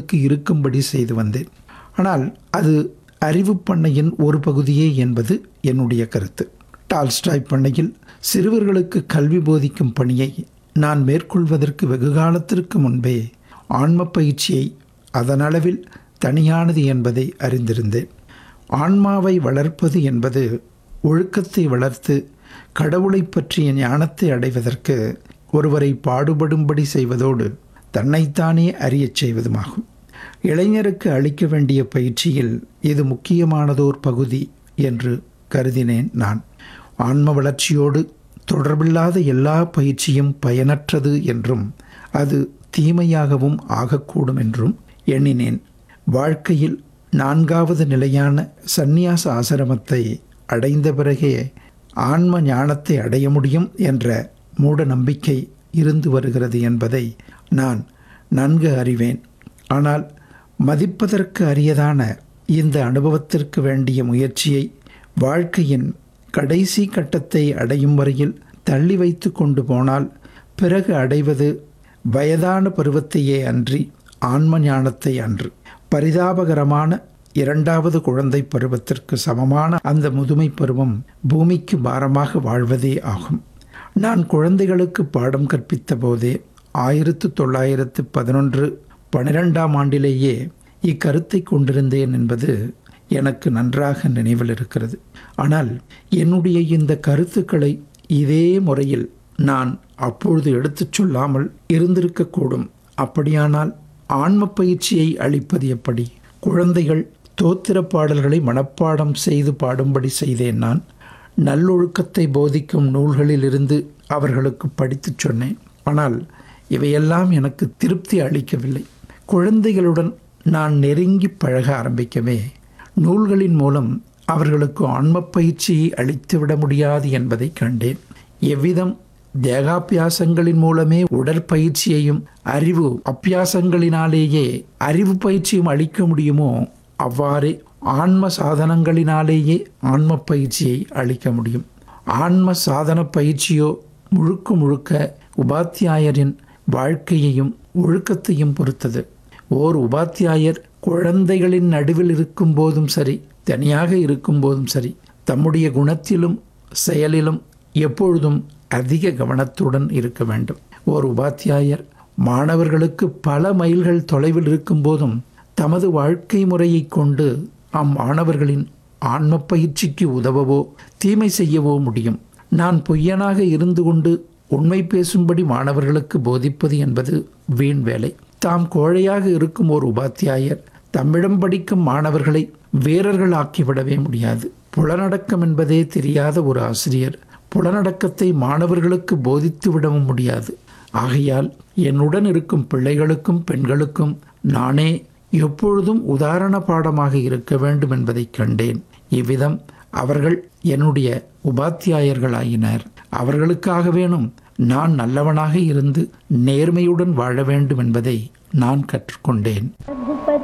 குழந்தைகளுக்கு இருக்கும்படி செய்து வந்தேன் ஆனால் அது அறிவு பண்ணையின் ஒரு பகுதியே என்பது என்னுடைய கருத்து டால்ஸ்டாய் பண்ணையில் சிறுவர்களுக்கு கல்வி போதிக்கும் பணியை நான் மேற்கொள்வதற்கு வெகு காலத்திற்கு முன்பே ஆன்ம பயிற்சியை அதனளவில் தனியானது என்பதை அறிந்திருந்தேன் ஆன்மாவை வளர்ப்பது என்பது ஒழுக்கத்தை வளர்த்து கடவுளை பற்றிய ஞானத்தை அடைவதற்கு ஒருவரை பாடுபடும்படி செய்வதோடு தன்னைத்தானே அறியச் செய்வதுமாகும் இளைஞருக்கு அளிக்க வேண்டிய பயிற்சியில் இது முக்கியமானதோர் பகுதி என்று கருதினேன் நான் ஆன்ம வளர்ச்சியோடு தொடர்பில்லாத எல்லா பயிற்சியும் பயனற்றது என்றும் அது தீமையாகவும் ஆகக்கூடும் என்றும் எண்ணினேன் வாழ்க்கையில் நான்காவது நிலையான சந்நியாச ஆசிரமத்தை அடைந்த பிறகே ஆன்ம ஞானத்தை அடைய முடியும் என்ற மூட நம்பிக்கை இருந்து வருகிறது என்பதை நான் நன்கு அறிவேன் ஆனால் மதிப்பதற்கு அரியதான இந்த அனுபவத்திற்கு வேண்டிய முயற்சியை வாழ்க்கையின் கடைசி கட்டத்தை அடையும் வரையில் தள்ளி வைத்து கொண்டு போனால் பிறகு அடைவது வயதான பருவத்தையே அன்றி ஆன்ம ஞானத்தை அன்று பரிதாபகரமான இரண்டாவது குழந்தை பருவத்திற்கு சமமான அந்த முதுமை பருவம் பூமிக்கு பாரமாக வாழ்வதே ஆகும் நான் குழந்தைகளுக்கு பாடம் கற்பித்த போதே ஆயிரத்து தொள்ளாயிரத்து பதினொன்று பன்னிரெண்டாம் ஆண்டிலேயே இக்கருத்தை கொண்டிருந்தேன் என்பது எனக்கு நன்றாக நினைவில் இருக்கிறது ஆனால் என்னுடைய இந்த கருத்துக்களை இதே முறையில் நான் அப்பொழுது எடுத்துச் சொல்லாமல் இருந்திருக்கக்கூடும் அப்படியானால் ஆன்ம பயிற்சியை அளிப்பது எப்படி குழந்தைகள் தோத்திர பாடல்களை மனப்பாடம் செய்து பாடும்படி செய்தேன் நான் நல்லொழுக்கத்தை போதிக்கும் நூல்களிலிருந்து அவர்களுக்கு படித்துச் சொன்னேன் ஆனால் இவையெல்லாம் எனக்கு திருப்தி அளிக்கவில்லை குழந்தைகளுடன் நான் நெருங்கி பழக ஆரம்பிக்கவே நூல்களின் மூலம் அவர்களுக்கு ஆன்ம பயிற்சியை அளித்துவிட முடியாது என்பதை கண்டேன் எவ்விதம் தேகாபியாசங்களின் மூலமே உடற்பயிற்சியையும் அறிவு அப்பியாசங்களினாலேயே அறிவு பயிற்சியும் அளிக்க முடியுமோ அவ்வாறே ஆன்ம சாதனங்களினாலேயே ஆன்ம பயிற்சியை அளிக்க முடியும் ஆன்ம சாதன பயிற்சியோ முழுக்க முழுக்க உபாத்தியாயரின் வாழ்க்கையையும் ஒழுக்கத்தையும் பொறுத்தது ஓர் உபாத்தியாயர் குழந்தைகளின் நடுவில் இருக்கும் போதும் சரி தனியாக இருக்கும் போதும் சரி தம்முடைய குணத்திலும் செயலிலும் எப்பொழுதும் அதிக கவனத்துடன் இருக்க வேண்டும் ஓர் உபாத்தியாயர் மாணவர்களுக்கு பல மைல்கள் தொலைவில் இருக்கும் போதும் தமது வாழ்க்கை முறையை கொண்டு அம்மாணவர்களின் ஆன்ம பயிற்சிக்கு உதவவோ தீமை செய்யவோ முடியும் நான் பொய்யனாக இருந்து கொண்டு உண்மை பேசும்படி மாணவர்களுக்கு போதிப்பது என்பது வீண் வேலை தாம் கோழையாக இருக்கும் ஒரு உபாத்தியாயர் தம்மிடம் படிக்கும் மாணவர்களை வீரர்கள் ஆக்கிவிடவே முடியாது புலனடக்கம் என்பதே தெரியாத ஒரு ஆசிரியர் புலனடக்கத்தை மாணவர்களுக்கு போதித்து விடவும் முடியாது ஆகையால் என்னுடன் இருக்கும் பிள்ளைகளுக்கும் பெண்களுக்கும் நானே எப்பொழுதும் உதாரண பாடமாக இருக்க வேண்டும் என்பதைக் கண்டேன் இவ்விதம் அவர்கள் என்னுடைய உபாத்தியாயர்களாயினர் அவர்களுக்காக வேணும் நான் நல்லவனாக இருந்து நேர்மையுடன் வாழ வேண்டும் என்பதை நான் கற்றுக்கொண்டேன்